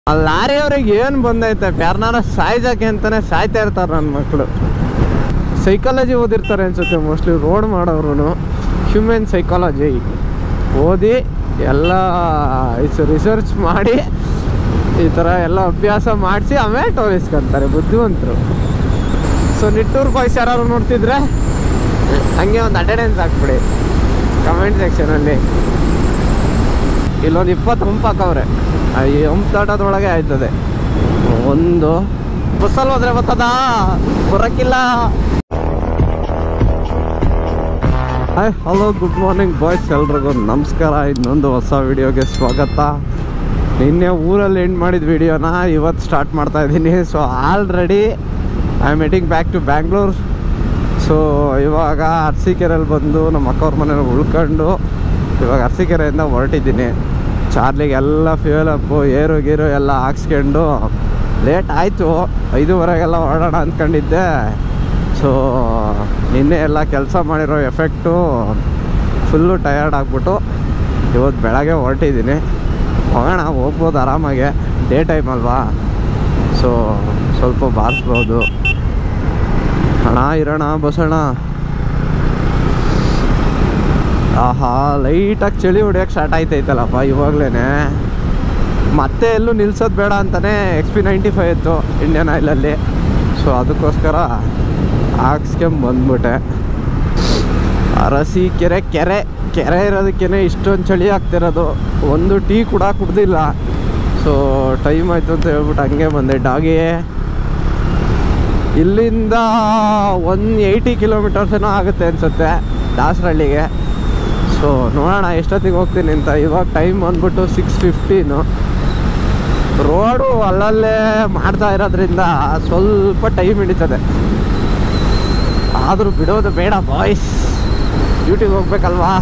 ಆ ಲಾರಿ ಅವ್ರಿಗೆ ಏನು ಬಂದೈತೆ ಯಾರನ್ನಾರ ಸಾಯ್ಜಕ್ಕೆ ಅಂತಾನೆ ಸಾಯ್ತಾ ಇರ್ತಾರೆ ನನ್ನ ಮಕ್ಕಳು ಸೈಕಾಲಜಿ ಓದಿರ್ತಾರೆ ಅನ್ಸುತ್ತೆ ಮೋಸ್ಟ್ಲಿ ರೋಡ್ ಮಾಡೋರು ಹ್ಯೂಮನ್ ಸೈಕಾಲಜಿ ಓದಿ ಎಲ್ಲ ರಿಸರ್ಚ್ ಮಾಡಿ ಈ ಥರ ಎಲ್ಲ ಅಭ್ಯಾಸ ಮಾಡಿಸಿ ಆಮೇಲೆ ಟೋರಿಸ್ಕೊಂತಾರೆ ಬುದ್ಧಿವಂತರು ಸೊ ನಿಟ್ಟೂರು ಬಾಯ್ಸ್ ಯಾರು ನೋಡ್ತಿದ್ರೆ ಹಂಗೆ ಒಂದು ಅಟೆಂಡೆನ್ಸ್ ಹಾಕ್ಬಿಡಿ ಕಮೆಂಟ್ ಸೆಕ್ಷನಲ್ಲಿ ಇಲ್ಲೊಂದು ಇಪ್ಪತ್ತು ಹಂಪ್ ಹಾಕವ್ರೆ ಆ ಈ ಹಂಪ್ ದಾಟೋದ್ರೊಳಗೆ ಆಯ್ತದೆ ಒಂದು ಬಸ್ಸಲ್ಲಿ ಹೋದ್ರೆ ಬರ್ತದ ಬರೋಕ್ಕಿಲ್ಲ hi hello good morning boys ಎಲ್ರಿಗೂ ನಮಸ್ಕಾರ ಇನ್ನೊಂದು ಹೊಸ ವಿಡಿಯೋಗೆ ಸ್ವಾಗತ ನಿನ್ನೆ ಊರಲ್ಲಿ ಎಂಡ್ ಮಾಡಿದ ವಿಡಿಯೋನ ಇವತ್ತು ಸ್ಟಾರ್ಟ್ ಮಾಡ್ತಾ ಇದ್ದೀನಿ so already I am heading back to Bangalore so ಇವಾಗ ಅರಸೀಕೆರೆಯಲ್ಲಿ ಬಂದು ನಮ್ಮ ಅಕ್ಕವ್ರ ಮನೇಲಿ ಉಳ್ಕೊಂಡು ಇವಾಗ ಅರಸೀಕೆರೆಯಿಂದ ಹೊರಟಿದ್ದೀನಿ ಚಾರ್ಲಿಗೆಲ್ಲ ಫ್ಯೂಯಲ್ ಅಪ್ಪು ಏರು ಗೀರು ಎಲ್ಲ ಹಾಕ್ಸ್ಕೊಂಡು ಲೇಟ್ ಆಯಿತು ಐದೂವರೆಗೆಲ್ಲ ಹೊರಡೋಣ ಅಂದ್ಕೊಂಡಿದ್ದೆ ಸೊ ನಿನ್ನೆ ಎಲ್ಲ ಕೆಲಸ ಮಾಡಿರೋ ಎಫೆಕ್ಟು ಫುಲ್ಲು ಟಯರ್ಡ್ ಆಗಿಬಿಟ್ಟು ಇವತ್ತು ಬೆಳಗ್ಗೆ ಹೊರಟಿದ್ದೀನಿ ಹೋಗೋಣ ಹೋಗ್ಬೋದು ಆರಾಮಾಗೆ ಡೇ ಟೈಮ್ ಅಲ್ವಾ ಸೊ ಸ್ವಲ್ಪ ಬಾರಿಸ್ಬೋದು ಹಣ ಇರೋಣ ಬಸೋಣ ಆಹಾ ಲೈಟಾಗಿ ಚಳಿ ಹೊಡಿಯೋಕೆ ಸ್ಟಾರ್ಟ್ ಆಯ್ತೈತಲ್ಲಪ್ಪ ಇವಾಗಲೇ ಮತ್ತೆ ಎಲ್ಲೂ ನಿಲ್ಸೋದು ಬೇಡ ಅಂತಲೇ ಎಕ್ಸ್ ಪಿ ನೈಂಟಿ ಫೈವ್ ಇತ್ತು ಇಂಡಿಯನ್ ಆಯಿಲಲ್ಲಿ ಸೊ ಅದಕ್ಕೋಸ್ಕರ ಹಾಕ್ಸ್ಕೊಂಡ್ ಬಂದ್ಬಿಟ್ಟೆ ಅರಸಿ ಕೆರೆ ಕೆರೆ ಕೆರೆ ಇರೋದಕ್ಕೇ ಇಷ್ಟೊಂದು ಚಳಿ ಆಗ್ತಿರೋದು ಒಂದು ಟೀ ಕೂಡ ಕುಡ್ದಿಲ್ಲ ಸೊ ಟೈಮ್ ಆಯಿತು ಅಂತ ಹೇಳ್ಬಿಟ್ಟು ಹಂಗೆ ಬಂದೆ ಡಾಗಿ ಇಲ್ಲಿಂದ ಒನ್ ಏಯ್ಟಿ ಕಿಲೋಮೀಟರ್ಸ್ ಏನೋ ಆಗುತ್ತೆ ಅನಿಸುತ್ತೆ ದಾಸರಳ್ಳಿಗೆ ಸೊ ನೋಡೋಣ ಎಷ್ಟೊತ್ತಿಗೆ ಹೋಗ್ತೀನಿ ಅಂತ ಇವಾಗ ಟೈಮ್ ಬಂದ್ಬಿಟ್ಟು ಸಿಕ್ಸ್ ಫಿಫ್ಟೀನು ರೋಡು ಅಲ್ಲಲ್ಲೇ ಮಾಡ್ತಾ ಇರೋದ್ರಿಂದ ಸ್ವಲ್ಪ ಟೈಮ್ ಹಿಡಿತದೆ ಆದರೂ ಬಿಡೋದು ಬೇಡ ಬಾಯ್ಸ್ ಡ್ಯೂಟಿಗೆ ಹೋಗ್ಬೇಕಲ್ವಾ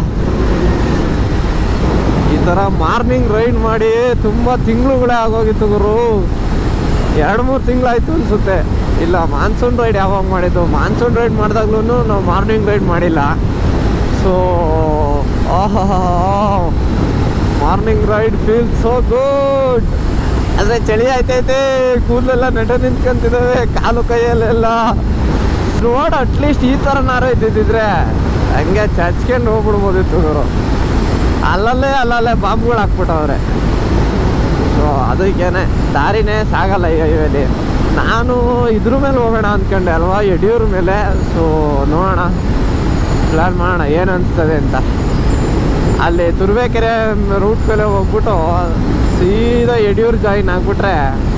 ಈ ಥರ ಮಾರ್ನಿಂಗ್ ರೈಡ್ ಮಾಡಿ ತುಂಬ ತಿಂಗಳುಗಳೇ ಆಗೋಗಿತ್ತು ಗುರು ಎರಡು ಮೂರು ತಿಂಗಳಾಯ್ತು ಅನಿಸುತ್ತೆ ಇಲ್ಲ ಮಾನ್ಸೂನ್ ರೈಡ್ ಯಾವಾಗ ಮಾಡಿದ್ದು ಮಾನ್ಸೂನ್ ರೈಡ್ ಮಾಡಿದಾಗ್ಲೂ ನಾವು ಮಾರ್ನಿಂಗ್ ರೈಡ್ ಮಾಡಿಲ್ಲ ಸೊ ಆಹಾ morning ride feel so good ಆದರೆ ಚಳಿ ಆಯ್ತೈತೆ ಕೂದಲೆಲ್ಲ ನೆಟ ನಿಂತ್ಕೊಂತಿದ್ದಾವೆ ಕಾಲು ಕೈಯಲ್ಲೆಲ್ಲ ರೋಡ್ ಅಟ್ಲೀಸ್ಟ್ ಈ ಥರನಾರು ಇದ್ದಿದ್ದಿದ್ರೆ ಹಂಗೆ ಚಚ್ಕೊಂಡು ಹೋಗ್ಬಿಡ್ಬೋದಿತ್ತು ಗುರು ಅಲ್ಲಲ್ಲೇ ಅಲ್ಲಲ್ಲೇ ಬಾಂಬ್ಗಳು ಹಾಕ್ಬಿಟ್ಟವ್ರೆ ಸೊ ಅದಕ್ಕೇನೆ ದಾರಿನೇ ಸಾಗಲ್ಲ ಈ ಹೈವೇಲಿ ನಾನು ಇದ್ರ ಮೇಲೆ ಹೋಗೋಣ ಅಂದ್ಕೊಂಡೆ ಅಲ್ವಾ ಯಡಿಯೂರ್ ಮೇಲೆ ಸೊ ನೋಡೋಣ ಪ್ಲ್ಯಾನ್ ಮಾಡೋಣ ಏನು ಅನಿಸ್ತದೆ ಅಂತ ಅಲ್ಲಿ ತುರುವೇಕೆರೆ ರೂಟ್ ಮೇಲೆ ಹೋಗ್ಬಿಟ್ಟು ಸೀದಾ ಯಡಿಯೂರು ಜಾಯಿನ್ ಆಗ್ಬಿಟ್ರೆ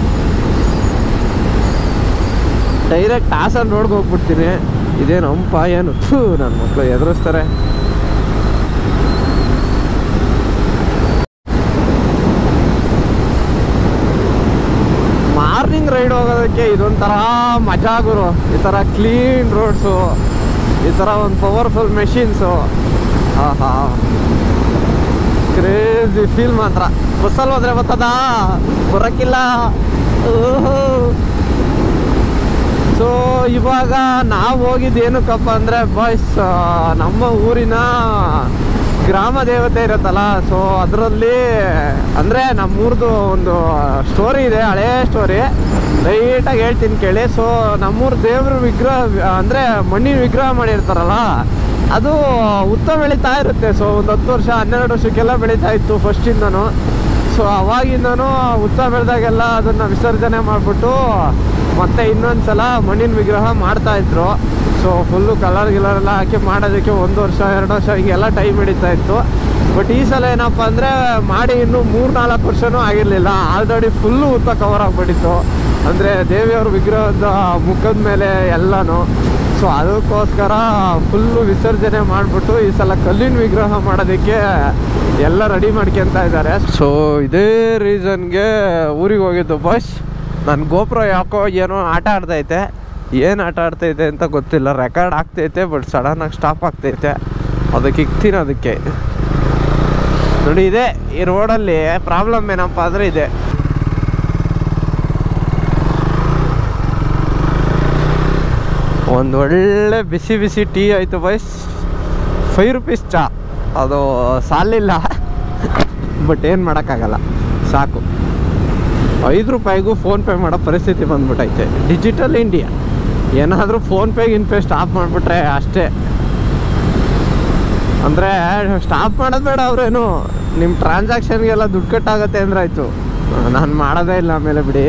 ಡೈರೆಕ್ಟ್ ಹಾಸನ್ ರೋಡ್ಗೆ ಹೋಗ್ಬಿಡ್ತೀನಿ ಇದೇನು ಹಂಪ ಏನು ಥೂ ನನ್ನ ಮಕ್ಕಳು ಎದುರಿಸ್ತಾರೆ ಮಾರ್ನಿಂಗ್ ರೈಡ್ ಹೋಗೋದಕ್ಕೆ ಇದೊಂಥರ ಮಜಾ ಗುರು ಈ ಥರ ಕ್ಲೀನ್ ರೋಡ್ಸು ಈ ಥರ ಒಂದು ಪವರ್ಫುಲ್ ಮೆಷಿನ್ಸು ಆಹಾ ಕ್ರೇಜಿ ಫೀಲ್ ಮಾತ್ರ ಬಸ್ಸಲ್ಲಿ ಹೋದ್ರೆ ಬರ್ತದ ಬರೋಕ್ಕಿಲ್ಲ ಸೊ ಇವಾಗ ನಾವು ಹೋಗಿದ್ದು ಏನಕ್ಕಪ್ಪ ಅಂದರೆ ಬಾಯ್ಸ್ ನಮ್ಮ ಊರಿನ ಗ್ರಾಮ ದೇವತೆ ಇರುತ್ತಲ್ಲ ಸೊ ಅದರಲ್ಲಿ ಅಂದರೆ ನಮ್ಮೂರ್ದು ಒಂದು ಸ್ಟೋರಿ ಇದೆ ಹಳೇ ಸ್ಟೋರಿ ಲೈಟಾಗಿ ಹೇಳ್ತೀನಿ ಕೇಳಿ ಸೊ ನಮ್ಮೂರು ದೇವ್ರ ವಿಗ್ರಹ ಅಂದರೆ ಮಣ್ಣಿನ ವಿಗ್ರಹ ಮಾಡಿರ್ತಾರಲ್ಲ ಅದು ಉತ್ತ ಬೆಳೀತಾ ಇರುತ್ತೆ ಸೊ ಒಂದು ಹತ್ತು ವರ್ಷ ಹನ್ನೆರಡು ವರ್ಷಕ್ಕೆಲ್ಲ ಬೆಳೀತಾ ಇತ್ತು ಫಸ್ಟಿಂದನೂ ಸೊ ಅವಾಗಿಂದನೂ ಉತ್ತ ಬೆಳೆದಾಗೆಲ್ಲ ಅದನ್ನು ವಿಸರ್ಜನೆ ಮಾಡಿಬಿಟ್ಟು ಮತ್ತೆ ಇನ್ನೊಂದು ಸಲ ಮಣ್ಣಿನ ವಿಗ್ರಹ ಮಾಡ್ತಾ ಇದ್ರು ಸೊ ಫುಲ್ಲು ಕಲರ್ ಗಿಲರ್ ಎಲ್ಲ ಹಾಕಿ ಮಾಡೋದಕ್ಕೆ ಒಂದು ವರ್ಷ ಎರಡು ವರ್ಷ ಹಿಂಗೆಲ್ಲ ಟೈಮ್ ಹಿಡಿತಾ ಇತ್ತು ಬಟ್ ಈ ಸಲ ಏನಪ್ಪ ಅಂದರೆ ಮಾಡಿ ಇನ್ನೂ ಮೂರು ನಾಲ್ಕು ವರ್ಷನೂ ಆಗಿರಲಿಲ್ಲ ಆಲ್ರೆಡಿ ಫುಲ್ಲು ಉತ್ತ ಕವರ್ ಆಗಿಬಿಟ್ಟಿತ್ತು ಅಂದರೆ ದೇವಿಯವ್ರ ವಿಗ್ರಹದ ಮುಖದ ಮೇಲೆ ಎಲ್ಲನೂ ಸೊ ಅದಕ್ಕೋಸ್ಕರ ಫುಲ್ಲು ವಿಸರ್ಜನೆ ಮಾಡಿಬಿಟ್ಟು ಈ ಸಲ ಕಲ್ಲಿನ ವಿಗ್ರಹ ಮಾಡೋದಕ್ಕೆ ಎಲ್ಲ ರೆಡಿ ಮಾಡ್ಕೊತ ಇದ್ದಾರೆ ಸೊ ಇದೇ ರೀಸನ್ಗೆ ಊರಿಗೆ ಹೋಗಿದ್ದು ಬಸ್ ನನ್ನ ಗೋಪುರ ಯಾಕೋ ಏನೋ ಆಟ ಆಡ್ತೈತೆ ಏನು ಆಟ ಆಡ್ತೈತೆ ಅಂತ ಗೊತ್ತಿಲ್ಲ ರೆಕಾರ್ಡ್ ಆಗ್ತೈತೆ ಬಟ್ ಸಡನ್ನಾಗಿ ಸ್ಟಾಪ್ ಆಗ್ತೈತೆ ಅದಕ್ಕೆ ಇಕ್ತೀನಿ ಅದಕ್ಕೆ ನೋಡಿ ಇದೆ ಈ ರೋಡಲ್ಲಿ ಪ್ರಾಬ್ಲಮ್ ಏನಪ್ಪ ಅಂದರೆ ಇದೆ ಒಂದು ಒಳ್ಳೆ ಬಿಸಿ ಬಿಸಿ ಟೀ ಆಯಿತು ಬೈಸ್ ಫೈವ್ ರುಪೀಸ್ ಚಾ ಅದು ಸಾಲಿಲ್ಲ ಬಟ್ ಏನು ಮಾಡೋಕ್ಕಾಗಲ್ಲ ಸಾಕು ಐದು ರೂಪಾಯಿಗೂ ಫೋನ್ಪೇ ಮಾಡೋ ಪರಿಸ್ಥಿತಿ ಬಂದ್ಬಿಟ್ಟೈತೆ ಡಿಜಿಟಲ್ ಇಂಡಿಯಾ ಏನಾದರೂ ಫೋನ್ಪೇಗೆ ಇನ್ಪೇ ಸ್ಟಾಪ್ ಮಾಡಿಬಿಟ್ರೆ ಅಷ್ಟೇ ಅಂದರೆ ಸ್ಟಾಪ್ ಮಾಡೋದು ಬೇಡ ಅವರೇನು ನಿಮ್ಮ ಟ್ರಾನ್ಸಾಕ್ಷನ್ಗೆಲ್ಲ ದುಡ್ಡು ಕಟ್ಟಾಗತ್ತೆ ಅಂದ್ರೆ ಆಯಿತು ನಾನು ಮಾಡೋದೇ ಇಲ್ಲ ಆಮೇಲೆ ಬಿಡಿ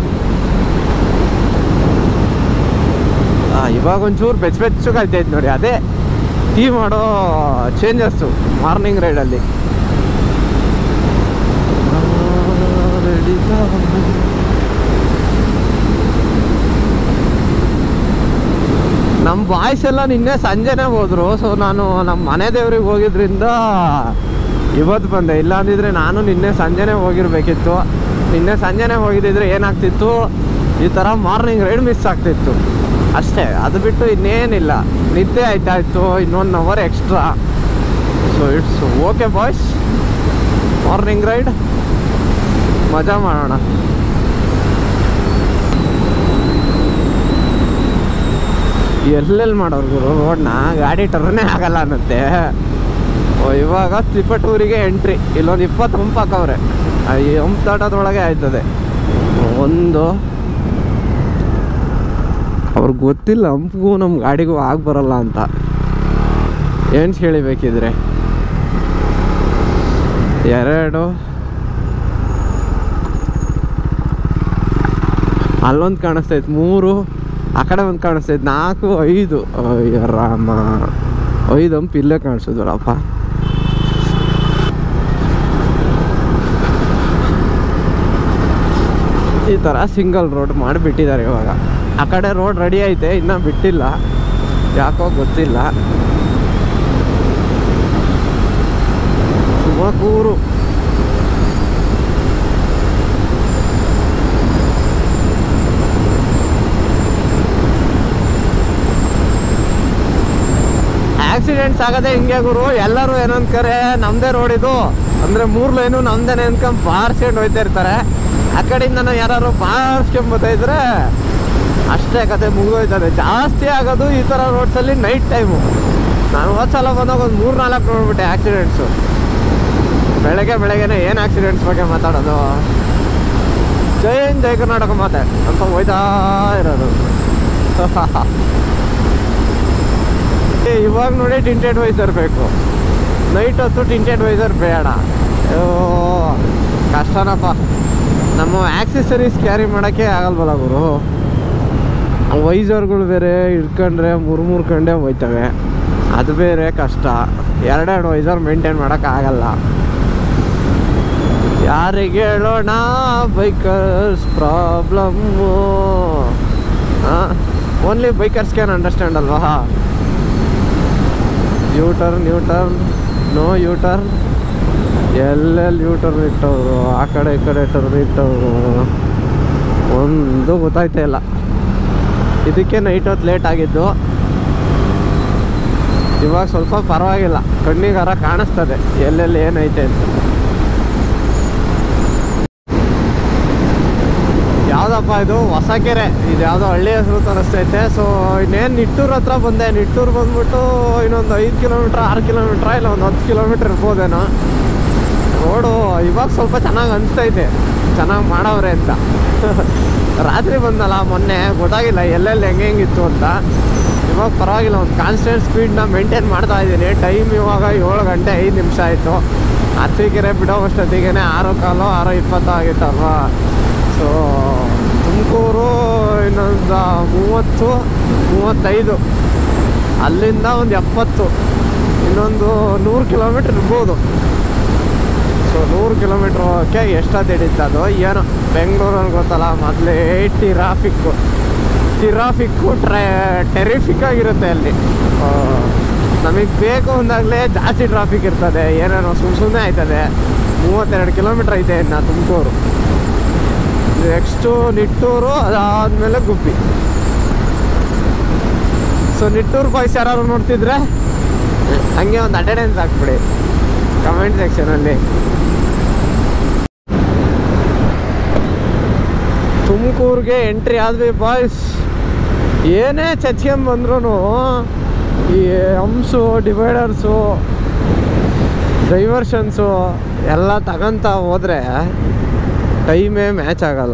ಆ, ಇವಾಗ ಒಂಚೂರು ಬೆಚ್ಚ ಬೆಚ್ಚಗಾಯ್ತೈತೆ ನೋಡಿ ಅದೇ ಟೀ ಮಾಡೋ ಚೇಂಜಸ್ಸು ಮಾರ್ನಿಂಗ್ ರೈಡಲ್ಲಿ ನಮ್ಮ ಬಾಯ್ಸ್ ಎಲ್ಲ ನಿನ್ನೆ ಸಂಜೆನೇ ಹೋದ್ರು ಸೊ ನಾನು ನಮ್ಮ ಮನೆ ದೇವ್ರಿಗೆ ಹೋಗಿದ್ರಿಂದ ಇವತ್ತು ಬಂದೆ ಇಲ್ಲ ಅಂದಿದ್ರೆ ನಾನು ನಿನ್ನೆ ಸಂಜೆನೇ ಹೋಗಿರ್ಬೇಕಿತ್ತು ನಿನ್ನೆ ಸಂಜೆನೇ ಹೋಗಿದ್ದಿದ್ರೆ ಏನಾಗ್ತಿತ್ತು ಈ ಥರ ಮಾರ್ನಿಂಗ್ ರೈಡ್ ಮಿಸ್ ಆಗ್ತಿತ್ತು ಅಷ್ಟೇ ಅದು ಬಿಟ್ಟು ಇನ್ನೇನಿಲ್ಲ ನಿದ್ದೆ ಆಯ್ತಾ ಇತ್ತು ಇನ್ನೊಂದು hour extra so it's okay boys morning ride ಮಜಾ ಮಾಡೋಣ ಎಲ್ಲೆಲ್ಲಿ ಮಾಡೋರು ಗುರು ರೋಡ್ನ ಗಾಡಿ ಟರ್ನೇ ಆಗಲ್ಲ ಅನ್ನತ್ತೆ ಓ ಇವಾಗ ತಿಪ್ಪಟೂರಿಗೆ ಎಂಟ್ರಿ ಇಲ್ಲೊಂದು ಇಪ್ಪತ್ತು ಹಂಪ್ ಹಾಕವ್ರೆ ಆ ಈ ಹಂಪ್ ದಾಟೋದ್ರೊಳಗೆ ಆಯ್ತದೆ ಒಂದು ಅವ್ರಿಗೆ ಗೊತ್ತಿಲ್ಲ ಹಂಪ್ಗೂ ನಮ್ಮ ಗಾಡಿಗೂ ಆಗಿ ಬರಲ್ಲ ಅಂತ ಏನು ಹೇಳಿಬೇಕಿದ್ರೆ ಎರಡು ಅಲ್ಲೊಂದು ಕಾಣಿಸ್ತೈತೆ ಮೂರು ಆ ಕಡೆ ಒಂದು ಕಾಣಿಸ್ತೈತೆ ನಾಲ್ಕು ಐದು ಅಯ್ಯೋ ರಾಮ ಐದು ಹಂಪ್ ಇಲ್ಲೇ ಕಾಣಿಸಿದ್ರಪ್ಪ ಈ ಥರ ಸಿಂಗಲ್ ರೋಡ್ ಮಾಡಿಬಿಟ್ಟಿದ್ದಾರೆ ಇವಾಗ ಆ ಕಡೆ ರೋಡ್ ರೆಡಿ ಐತೆ ಇನ್ನೂ ಬಿಟ್ಟಿಲ್ಲ ಯಾಕೋ ಗೊತ್ತಿಲ್ಲ ತುಮಕೂರು ಆಕ್ಸಿಡೆಂಟ್ಸ್ ಆಗದೆ ಹಿಂಗೆ ಗುರು ಎಲ್ಲರೂ ಏನಂತಾರೆ ನಮ್ದೇ ರೋಡ್ ಇದು ಅಂದ್ರೆ ಮೂರ್ ಲೈನು ನಮ್ದೇನೆ ಅನ್ಕೊಂಡ್ ಬಾರ್ಸ್ಕೊಂಡು ಹೋಯ್ತಾ ಇರ್ತಾರೆ ಆ ಕಡೆಯಿಂದ ಯಾರು ಬಾರ್ಸ್ಕೊಂಬತ್ತಾ ಇದ್ರೆ ಅಷ್ಟೇ ಕತೆ ಮುಗಿದೋಯ್ತದೆ ಜಾಸ್ತಿ ಆಗೋದು ಈ ಥರ ರೋಡ್ಸಲ್ಲಿ ನೈಟ್ ಟೈಮು ನಾನು ಹೋದ ಸಲ ಬಂದಾಗ ಒಂದು ಮೂರು ನಾಲ್ಕು ನೋಡ್ಬಿಟ್ಟೆ ಆಕ್ಸಿಡೆಂಟ್ಸು ಬೆಳಗ್ಗೆ ಬೆಳಗ್ಗೆನೆ ಏನು ಆಕ್ಸಿಡೆಂಟ್ಸ್ ಬಗ್ಗೆ ಮಾತಾಡೋದು ಜೈ ಹಿಂದ್ ಜೈ ಕರ್ನಾಟಕ ಮಾತೆ ಅಂತ ಹೋಯ್ತಾ ಇರೋದು ಏ, ಇವಾಗ ನೋಡಿ ಟಿಂಟೆಡ್ ವೈಸರ್ ಬೇಕು ನೈಟ್ ಹೊತ್ತು ಟಿಂಟೆಡ್ ವೈಸರ್ ಬೇಡ ಅಯ್ಯೋ ಕಷ್ಟನಪ್ಪ ನಮ್ಮ ಆಕ್ಸೆಸರೀಸ್ ಕ್ಯಾರಿ ಮಾಡೋಕ್ಕೆ ಆಗಲ್ವಲ್ಲ ಗುರು ವೈಸರ್ಗಳು ಬೇರೆ ಇಟ್ಕೊಂಡ್ರೆ ಮೂರು ಮೂರು ಕಂಡೆ ಹೋಯ್ತವೆ ಅದು ಬೇರೆ ಕಷ್ಟ ಎರಡೆರಡು ವೈಸರ್ ಮೇಂಟೈನ್ ಮಾಡೋಕ್ಕಾಗಲ್ಲ ಯಾರಿಗೆ ಹೇಳೋಣ bikers problem only bikers can understand ಅಲ್ವಾ U turn U turn no U turn ಎಲ್ಲೆಲ್ಲಿ ಯೂ ಟರ್ನ್ ಇಟ್ಟವರು ಆ ಕಡೆ ಈ ಕಡೆ ಟರ್ನ್ ಇಟ್ಟವರು ಒಂದು ಗೊತ್ತಾಯ್ತಾ ಇಲ್ಲ ಇದಕ್ಕೆ ನೈಟ್ ಹೊತ್ತು ಲೇಟ್ ಆಗಿದ್ದು ಇವಾಗ ಸ್ವಲ್ಪ ಪರವಾಗಿಲ್ಲ ಕಣ್ಣಿಗಾರ ಕಾಣಿಸ್ತದೆ ಎಲ್ಲೆಲ್ಲಿ ಏನೈತೆ ಅಂತ ಯಾವುದಪ್ಪ ಇದು ಹೊಸ ಕೆರೆ ಇದು ಯಾವುದೋ ಹಳ್ಳಿ ಹೆಸರು ತೋರಿಸ್ತೈತೆ ಸೊ ಇನ್ನೇನು ನಿಟ್ಟೂರ್ ಹತ್ರ ಬಂದೆ ನಿಟ್ಟೂರು ಬಂದ್ಬಿಟ್ಟು ಇನ್ನೊಂದು ಐದು ಕಿಲೋಮೀಟ್ರ್ ಆರು ಕಿಲೋಮೀಟ್ರ್ ಇಲ್ಲ ಒಂದು ಹತ್ತು ಕಿಲೋಮೀಟ್ರ್ ಇರ್ಬೋದೇನೋ ರೋಡು ಇವಾಗ ಸ್ವಲ್ಪ ಚೆನ್ನಾಗಿ ಅನಿಸ್ತೈತೆ ಚೆನ್ನಾಗಿ ಮಾಡವ್ರೆ ಅಂತ ರಾತ್ರಿ ಬಂದಲ್ಲ ಮೊನ್ನೆ ಗೊತ್ತಾಗಿಲ್ಲ ಎಲ್ಲೆಲ್ಲಿ ಹೆಂಗೆ ಹೆಂಗಿತ್ತು ಅಂತ ಇವಾಗ ಪರವಾಗಿಲ್ಲ ಒಂದು ಕಾನ್ಸ್ಟೆಂಟ್ ಸ್ಪೀಡ್ನ ಮೇಂಟೈನ್ ಮಾಡ್ತಾ ಇದ್ದೀನಿ ಟೈಮ್ ಇವಾಗ ಏಳು ಗಂಟೆ ಐದು ನಿಮಿಷ ಆಯಿತು ಅರಸೀಕೆರೆ ಬಿಡೋ ಅಷ್ಟೊತ್ತಿಗೆ ಆರು ಕಾಲು ಆರು ಇಪ್ಪತ್ತು ಆಗಿತ್ತಲ್ವಾ ಸೊ ತುಮಕೂರು ಇನ್ನೊಂದು ಮೂವತ್ತು ಮೂವತ್ತೈದು ಅಲ್ಲಿಂದ ಒಂದು ಎಪ್ಪತ್ತು ಇನ್ನೊಂದು ನೂರು ಕಿಲೋಮೀಟ್ರ್ ಇರ್ಬೋದು ಸೊ ನೂರು ಕಿಲೋಮೀಟ್ರ್ ಹೋಗೋಕ್ಕೆ ಎಷ್ಟೊತ್ತು ಹಿಡಿತು ಅದು ಏನೋ ಬೆಂಗಳೂರಲ್ಲಿ ಗೊತ್ತಲ್ಲ ಮೊದಲೇ ಟಿರಾಫಿಕ್ಕು ಟಿರಾಫಿಕ್ಕು ಟ್ರೈ ಟೆರಿಫಿಕ್ ಆಗಿರುತ್ತೆ ಅಲ್ಲಿ ನಮಗೆ ಬೇಕು ಅಂದಾಗಲೇ ಜಾಸ್ತಿ ಟ್ರಾಫಿಕ್ ಇರ್ತದೆ ಏನೇನೋ ಸುಮ್ಮನೆ ಸುಮ್ಮನೆ ಆಯ್ತದೆ ಮೂವತ್ತೆರಡು ಕಿಲೋಮೀಟ್ರ್ ಐತೆ ಇನ್ನು ತುಮಕೂರು ನೆಕ್ಸ್ಟು ನಿಟ್ಟೂರು ಅದಾದಮೇಲೆ ಗುಬ್ಬಿ ಸೊ ನಿಟ್ಟೂರು ಬಾಯ್ಸ್ ಯಾರು ನೋಡ್ತಿದ್ರೆ ಹಂಗೆ ಒಂದು ಅಟೆಂಡೆನ್ಸ್ ಹಾಕ್ಬಿಡಿ ಕಮೆಂಟ್ ಸೆಕ್ಷನಲ್ಲಿ ತುಮಕೂರಿಗೆ ಎಂಟ್ರಿ ಆದ್ವಿ ಬಾಯ್ಸ್ ಏನೇ ಚಚ್ಕೊಂಬಂದ್ರೂ ಈ ಹಂಸು ಡಿವೈಡರ್ಸು ಡೈವರ್ಷನ್ಸು ಎಲ್ಲ ತಗೊಂತ ಹೋದರೆ ಟೈಮೇ ಮ್ಯಾಚ್ ಆಗಲ್ಲ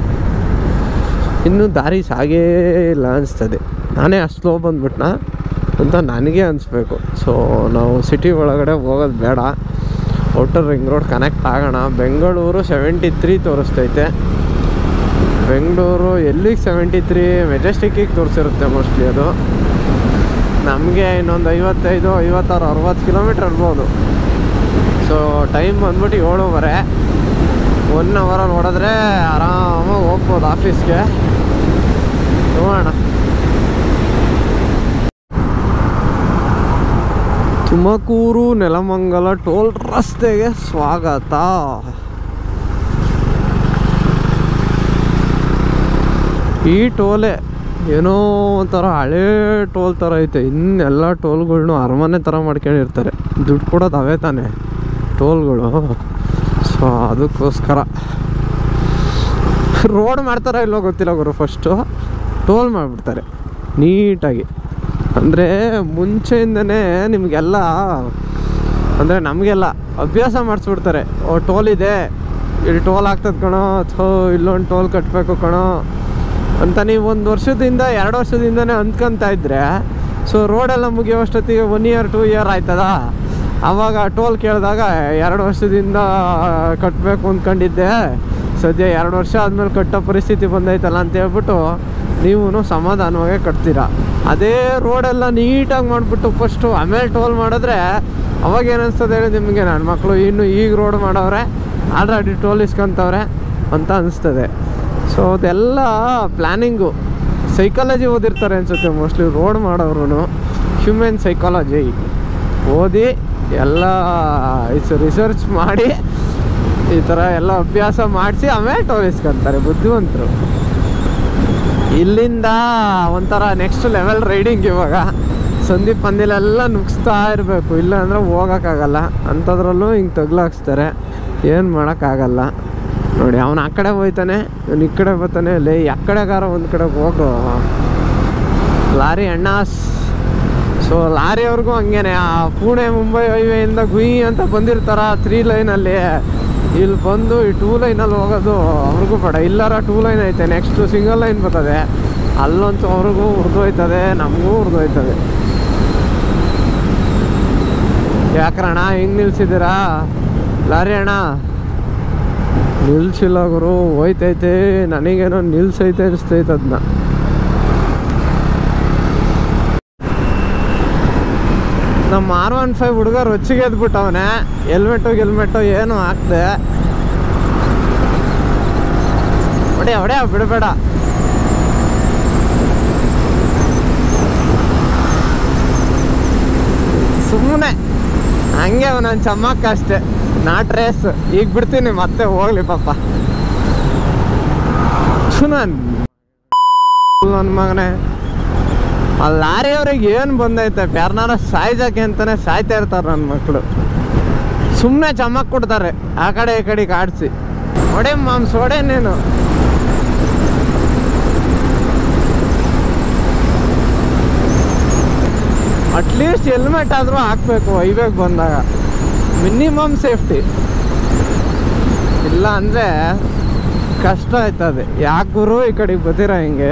ಇನ್ನು ದಾರಿ ಸಾಗೇ ಇಲ್ಲ ಅನಿಸ್ತದೆ ನಾನೇ ಅಷ್ಟು ಸ್ಲೋ ಬಂದ್ಬಿಟ್ನಾ ಅಂತ ನನಗೆ ಅನಿಸ್ಬೇಕು ಸೊ ನಾವು ಸಿಟಿ ಒಳಗಡೆ ಹೋಗೋದು ಬೇಡ ಔಟರ್ ರಿಂಗ್ ರೋಡ್ ಕನೆಕ್ಟ್ ಆಗೋಣ ಬೆಂಗಳೂರು ಸೆವೆಂಟಿ ತ್ರೀ ತೋರಿಸ್ತೈತೆ ಬೆಂಗಳೂರು ಎಲ್ಲಿಗೆ ಸೆವೆಂಟಿ ತ್ರೀ ಮೆಜೆಸ್ಟಿಕ್ಕಿಗೆ ತೋರಿಸಿರುತ್ತೆ ಮೋಸ್ಟ್ಲಿ ಅದು ನಮಗೆ ಇನ್ನೊಂದು ಐವತ್ತೈದು ಐವತ್ತಾರು ಅರವತ್ತು ಕಿಲೋಮೀಟ್ರ್ ಇರ್ಬೋದು ಸೊ ಟೈಮ್ ಬಂದ್ಬಿಟ್ಟು ಏಳುವರೆ ಒನ್ ಅವರಲ್ಲಿ ಹೊಡೆದ್ರೆ ಆರಾಮಾಗಿ ಹೋಗ್ಬೋದು ಆಫೀಸ್ಗೆ ನೋಡೋಣ ತುಮಕೂರು ನೆಲಮಂಗಲ ಟೋಲ್ ರಸ್ತೆಗೆ ಸ್ವಾಗತ ಈ ಟೋಲೆ ಏನೋ ಒಂಥರ ಹಳೇ ಟೋಲ್ ಥರ ಐತೆ ಇನ್ನೆಲ್ಲ ಟೋಲ್ಗಳ್ನು ಅರಮನೆ ಥರ ಮಾಡ್ಕೊಂಡಿರ್ತಾರೆ ದುಡ್ಡು ಕೊಡೋದು ಅವೇ ತಾನೆ ಟೋಲ್ಗಳು ಸೊ ಅದಕ್ಕೋಸ್ಕರ ರೋಡ್ ಮಾಡ್ತಾರೋ ಇಲ್ಲೋ ಗೊತ್ತಿಲ್ಲ ಗುರು ಫಸ್ಟು ಟೋಲ್ ಮಾಡಿಬಿಡ್ತಾರೆ ನೀಟಾಗಿ ಅಂದರೆ ಮುಂಚೆಯಿಂದನೇ ನಿಮಗೆಲ್ಲ ಅಂದರೆ ನಮಗೆಲ್ಲ ಅಭ್ಯಾಸ ಮಾಡಿಸ್ಬಿಡ್ತಾರೆ ಓ ಟೋಲ್ ಇದೆ ಇಲ್ಲಿ ಟೋಲ್ ಆಗ್ತದೆ ಕಣೋ ಥೋ ಇಲ್ಲೊಂದು ಟೋಲ್ ಕಟ್ಟಬೇಕು ಕಣೋ ಅಂತ ನೀವು ಒಂದು ವರ್ಷದಿಂದ ಎರಡು ವರ್ಷದಿಂದನೇ ಅಂದ್ಕೊಂತ ಇದ್ರೆ ಸೊ ರೋಡೆಲ್ಲ ಮುಗಿಯೋಷ್ಟೊತ್ತಿಗೆ ಒನ್ ಇಯರ್ ಟೂ ಇಯರ್ ಆಯ್ತದ ಆವಾಗ ಟೋಲ್ ಕೇಳಿದಾಗ ಎರಡು ವರ್ಷದಿಂದ ಕಟ್ಟಬೇಕು ಅಂದ್ಕೊಂಡಿದ್ದೆ ಸದ್ಯ ಎರಡು ವರ್ಷ ಆದಮೇಲೆ ಕಟ್ಟೋ ಪರಿಸ್ಥಿತಿ ಬಂದೈತಲ್ಲ ಅಂತ ಹೇಳ್ಬಿಟ್ಟು ನೀವು ಸಮಾಧಾನವಾಗೇ ಕಟ್ತೀರಾ ಅದೇ ರೋಡೆಲ್ಲ ನೀಟಾಗಿ ಮಾಡಿಬಿಟ್ಟು ಫಸ್ಟು ಆಮೇಲೆ ಟೋಲ್ ಮಾಡಿದ್ರೆ ಅವಾಗ ಏನನ್ಸ್ತದೆ ಹೇಳಿ ನಿಮಗೆ ನನ್ನ ಮಕ್ಕಳು ಇನ್ನು ಈಗ ರೋಡ್ ಮಾಡವ್ರೆ ಆಲ್ರೆಡಿ ಟೋಲ್ ಇಸ್ಕೊಂತವ್ರೆ ಅಂತ ಅನಿಸ್ತದೆ ಸೊ ಅದೆಲ್ಲ ಪ್ಲ್ಯಾನಿಂಗು ಸೈಕಾಲಜಿ ಓದಿರ್ತಾರೆ ಅನ್ಸುತ್ತೆ ಮೋಸ್ಟ್ಲಿ ರೋಡ್ ಮಾಡೋರು ಹ್ಯೂಮನ್ ಸೈಕಾಲಜಿ ಓದಿ ಎಲ್ಲ ರಿಸರ್ಚ್ ಮಾಡಿ ಈ ಥರ ಎಲ್ಲ ಅಭ್ಯಾಸ ಮಾಡಿಸಿ ಆಮೇಲೆ ಟೋಲ್ ಇಸ್ಕೊಂತಾರೆ ಬುದ್ಧಿವಂತರು ಇಲ್ಲಿಂದ ಒಂಥರ ನೆಕ್ಸ್ಟ್ ಲೆವೆಲ್ ರೈಡಿಂಗ್ ಇವಾಗ ಸಂದೀಪ್ ಪಂದಿಲೆಲ್ಲ ನುಗ್ಸ್ತಾ ಇರಬೇಕು ಇಲ್ಲ ಅಂದರೆ ಹೋಗೋಕ್ಕಾಗಲ್ಲ ಅಂಥದ್ರಲ್ಲೂ ಹಿಂಗೆ ತಗ್ಲಾಕ್ಸ್ತಾರೆ ಏನು ಮಾಡೋಕ್ಕಾಗಲ್ಲ ನೋಡಿ ಅವನು ಆ ಕಡೆ ಹೋಯ್ತಾನೆ ಇವನು ಈ ಕಡೆ ಬರ್ತಾನೆ ಲೇ ಆ ಕಡೆಗಾರ ಒಂದು ಕಡೆ ಹೋಗು ಲಾರಿ ಅಣ್ಣಾಸ್ ಸೊ ಲಾರಿಯವ್ರಿಗೂ ಹಂಗೇನೆ ಆ ಪುಣೆ ಮುಂಬೈ ಹೈವೇಯಿಂದ ಗುಯಿ ಅಂತ ಬಂದಿರ್ತಾರ ತ್ರೀ ಲೈನಲ್ಲಿ ಇಲ್ಲಿ ಬಂದು ಈ ಟೂ ಲೈನಲ್ಲಿ ಹೋಗೋದು ಅವ್ರಿಗೂ ಬೇಡ ಇಲ್ಲಾರ ಟೂ ಲೈನ್ ಐತೆ ನೆಕ್ಸ್ಟ್ ಸಿಂಗಲ್ ಲೈನ್ ಬರ್ತದೆ ಅಲ್ಲಂತೂ ಅವ್ರಿಗೂ ಉರ್ದೋಯ್ತದೆ ನಮಗೂ ಉರ್ದೋಯ್ತದೆ ಯಾಕ್ರಣ್ಣ ಹಿಂಗೆ ನಿಲ್ಸಿದ್ದೀರಾ ಲಾರಿ ಅಣ್ಣ ನಿಲ್ಸಿಲ್ಲ ಗುರು ಹೋಯ್ತೈತೆ ನನಗೇನೋ ನಿಲ್ಸೈತೆ ಅನಿಸ್ತೈತೆ ಅದನ್ನ ನಮ್ಮ ಆರ್ ಒನ್ ಫೈವ್ ಹುಡುಗ ರೊಚ್ಚಿಗೆ ಎದ್ಬಿಟ್ಟವನೆ ಹೆಲ್ಮೆಟು ಗಿಲ್ಮೆಟು ಏನು ಹಾಕ್ದೆ ಹೊಡೆ ಹೊಡೆ ಬಿಡಬೇಡ ಸುಮ್ಮನೆ ಹಂಗೆ ನನ್ನ ಚಮ್ಮಕ್ಕ ಅಷ್ಟೆ ನಾಟ್ ರೇಸ್ ಈಗ ಬಿಡ್ತೀನಿ ಮತ್ತೆ ಹೋಗ್ಲಿ ಪಾಪ ನನ್ನ ನನ್ನ ಮಗನೇ ಆ ಲಾರಿಯವ್ರಿಗೆ ಏನು ಬಂದೈತೆ ಯಾರನ್ನಾರ ಸಾಯ್ಜಕ್ಕೆ ಅಂತಾನೆ ಸಾಯ್ತಾ ಇರ್ತಾರೆ ನನ್ನ ಮಕ್ಕಳು ಸುಮ್ಮನೆ ಚಮಕ್ ಕೊಡ್ತಾರೆ ಆ ಕಡೆ ಈ ಕಡೆ ಕಾಡಿಸಿ ಹೊಡೆ ಮಾಮ್ಸ್ ಹೊಡೆ ನೀನು ಅಟ್ಲೀಸ್ಟ್ ಹೆಲ್ಮೆಟ್ ಆದರೂ ಹಾಕ್ಬೇಕು ಹೈವೇಗೆ ಬಂದಾಗ ಮಿನಿಮಮ್ ಸೇಫ್ಟಿ ಇಲ್ಲ ಅಂದರೆ ಕಷ್ಟ ಆಯ್ತದೆ ಯಾಕೆ ಗುರು ಈ ಕಡೆಗೆ ಬರ್ತೀರಾ ಹಿಂಗೆ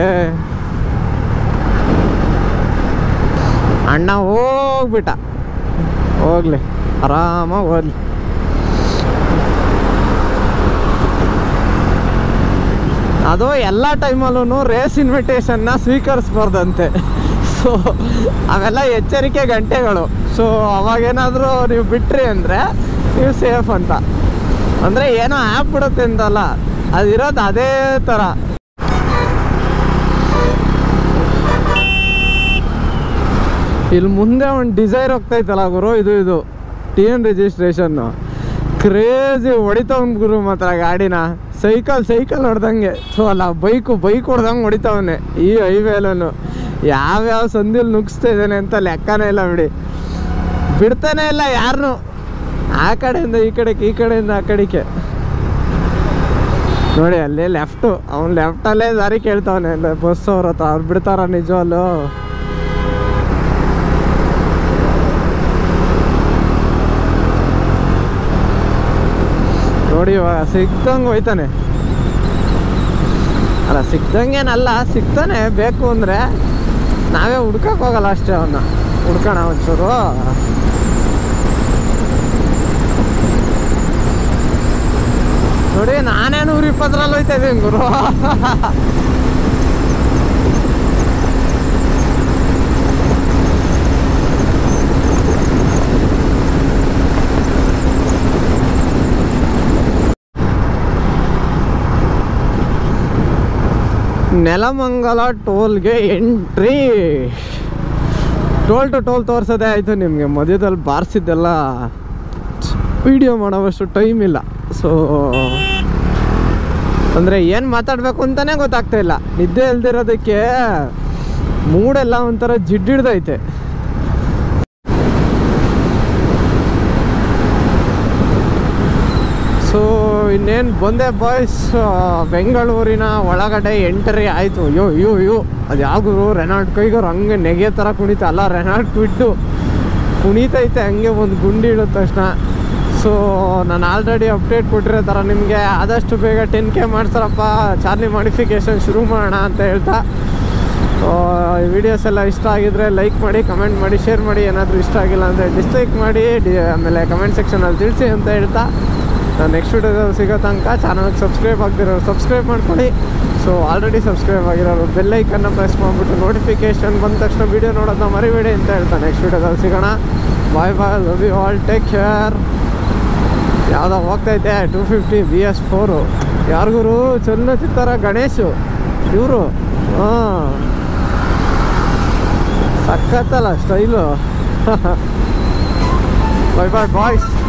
ಅಣ್ಣ ಹೋಗ್ಬಿಟ್ಟ ಹೋಗ್ಲಿ ಆರಾಮಾಗಿ ಹೋಗ್ಲಿ ಅದು ಎಲ್ಲ ಟೈಮಲ್ಲೂ ರೇಸ್ ಇನ್ವಿಟೇಷನ್ನ ಸ್ವೀಕರಿಸ್ಬಾರ್ದಂತೆ ಸೊ ಅವೆಲ್ಲ ಎಚ್ಚರಿಕೆ ಗಂಟೆಗಳು ಸೊ ಅವಾಗೇನಾದರೂ ನೀವು ಬಿಟ್ರಿ ಅಂದರೆ ನೀವು ಸೇಫ್ ಅಂತ ಅಂದರೆ ಏನೋ ಆ್ಯಪ್ ಬಿಡುತ್ತೆ ಅಂತಲ್ಲ ಅದಿರೋದು ಅದೇ ಥರ ಇಲ್ಲಿ ಮುಂದೆ ಒಂದು ಡಿಸೈರ್ ಹೋಗ್ತೈತಲ್ಲ ಗುರು ಇದು ಇದು ಟಿ ಎನ್ ರಿಜಿಸ್ಟ್ರೇಷನ್ನು ಕ್ರೇಜಿ ಹೊಡಿತಾವನ್ ಗುರು ಮಾತ್ರ ಗಾಡಿನ ಸೈಕಲ್ ಸೈಕಲ್ ಹೊಡ್ದಂಗೆ ಸೊ ಅಲ್ಲ ಬೈಕು ಬೈಕ್ ಹೊಡ್ದಂಗೆ ಹೊಡಿತಾವನೆ ಈ ಹೈವೇಲೂ ಯಾವ್ಯಾವ ಸಂದಿಲ್ ನುಗ್ಸ್ತಾ ಇದ್ದಾನೆ ಅಂತ ಲೆಕ್ಕನೇ ಇಲ್ಲ ಬಿಡಿ ಬಿಡ್ತಾನೆ ಇಲ್ಲ ಯಾರನ್ನು ಆ ಕಡೆಯಿಂದ ಈ ಕಡೆಗೆ ಈ ಕಡೆಯಿಂದ ಆ ಕಡೆಗೆ ನೋಡಿ ಅಲ್ಲಿ ಲೆಫ್ಟು ಅವ್ನು ಲೆಫ್ಟಲ್ಲೇ ದಾರಿ ಕೇಳ್ತಾವನೆ ಬಸ್ ಅವ್ರ ಹತ್ರ ಅವ್ರು ಬಿಡ್ತಾರ ನಿಜವಲ್ಲೂ ನೋಡಿ ಇವಾಗ ಸಿಕ್ತಂಗೆ ಹೋಯ್ತಾನೆ ಅಲ್ಲ ಸಿಕ್ದಂಗೇನಲ್ಲ ಸಿಗ್ತಾನೆ ಬೇಕು ಅಂದರೆ ನಾವೇ ಹುಡ್ಕಕ್ಕೆ ಹೋಗಲ್ಲ ಅಷ್ಟೇ ಅವನ್ನ ಹುಡ್ಕೋಣ ಒಂಚೂರು ನೋಡಿ ನಾನೇ ನೂರ ಇಪ್ಪತ್ತರಲ್ಲಿ ಹೋಯ್ತಾ ಇದ್ದೀನಿ ಗುರು ನೆಲಮಂಗಲ ಟೋಲ್ಗೆ ಎಂಟ್ರಿ ಟೋಲ್ ಟು ಟೋಲ್ ತೋರ್ಸೋದೇ ಆಯಿತು ನಿಮಗೆ ಮಧ್ಯದಲ್ಲಿ ಬಾರಿಸಿದ್ದೆಲ್ಲ ವಿಡಿಯೋ ಮಾಡೋವಷ್ಟು ಟೈಮ್ ಇಲ್ಲ ಸೊ ಅಂದರೆ ಏನು ಮಾತಾಡಬೇಕು ಅಂತಲೇ ಗೊತ್ತಾಗ್ತಾ ಇಲ್ಲ ನಿದ್ದೆ ಇಲ್ದಿರೋದಕ್ಕೆ ಮೂಡೆಲ್ಲ ಒಂಥರ ಜಿಡ್ಡಿಡ್ದೈತೆ ಸೊ ಇನ್ನೇನು ಬಂದೆ ಬಾಯ್ಸ್ ಬೆಂಗಳೂರಿನ ಒಳಗಡೆ ಎಂಟ್ರಿ ಆಯಿತು ಅಯ್ಯೋ ಅಯ್ಯೋ ಅಯ್ಯೋ ಅದು ಯಾವ್ದು ರೆನಾಲ್ಡ್ ಕೈಗಾರು ಹಂಗೆ ನೆಗೆ ಥರ ಕುಣಿತ ಅಲ್ಲ ರೆನಾಲ್ಡ್ ಕ್ವಿಟ್ಟು ಕುಣಿತೈತೆ ಹಂಗೆ ಒಂದು ಗುಂಡಿ ಇಳಿದ ತಕ್ಷಣ ಸೊ ನಾನು ಆಲ್ರೆಡಿ ಅಪ್ಡೇಟ್ ಕೊಟ್ಟಿರೋ ಥರ ನಿಮಗೆ ಆದಷ್ಟು ಬೇಗ ಟೆನ್ ಕೆ ಮಾಡ್ಸಾರಪ್ಪ ಚಾರ್ಲಿ ಮಾಡಿಫಿಕೇಷನ್ ಶುರು ಮಾಡೋಣ ಅಂತ ಹೇಳ್ತಾ ಈ ವಿಡಿಯೋಸ್ ಎಲ್ಲ ಇಷ್ಟ ಆಗಿದ್ರೆ ಲೈಕ್ ಮಾಡಿ ಕಮೆಂಟ್ ಮಾಡಿ ಶೇರ್ ಮಾಡಿ ಏನಾದರೂ ಇಷ್ಟ ಆಗಿಲ್ಲ ಅಂದರೆ ಡಿಸ್ಲೈಕ್ ಮಾಡಿ ಡಿ ಆಮೇಲೆ ಕಮೆಂಟ್ ಸೆಕ್ಷನಲ್ಲಿ ತಿಳಿಸಿ ಅಂತ ಹೇಳ್ತಾ ನಾನು ನೆಕ್ಸ್ಟ್ ವಿಡಿಯೋದಲ್ಲಿ ಸಿಗೋ ತನಕ ಚಾನಲ್ಗೆ ಸಬ್ಸ್ಕ್ರೈಬ್ ಆಗದಿರೋರು ಸಬ್ಸ್ಕ್ರೈಬ್ ಮಾಡ್ಕೊಳ್ಳಿ ಸೊ ಆಲ್ರೆಡಿ ಸಬ್ಸ್ಕ್ರೈಬ್ ಆಗಿರೋರು ಬೆಲ್ಲೈಕನ್ನ ಪ್ರೆಸ್ ಮಾಡಿಬಿಟ್ಟು ನೋಟಿಫಿಕೇಶನ್ ಬಂದ ತಕ್ಷಣ ವೀಡಿಯೋ ನೋಡೋದನ್ನ ಮರಿಬೇಡಿ ಅಂತ ಹೇಳ್ತಾ ನೆಕ್ಸ್ಟ್ ವಿಡಿಯೋದಲ್ಲಿ ಸಿಗೋಣ bye bye love you all take care ಯಾವುದೋ ಹೋಗ್ತೈತೆ two fifty B S four ಯಾರಿಗೂ ಚಲನಚಿತ್ರ ಗಣೇಶು ಇವರು ಹಾಂ ಸಖತ್ತಲ್ಲ ಸ್ಟೈಲು ಬಾಯ್ ಬಾಯ್ ಬಾಯ್ಸ್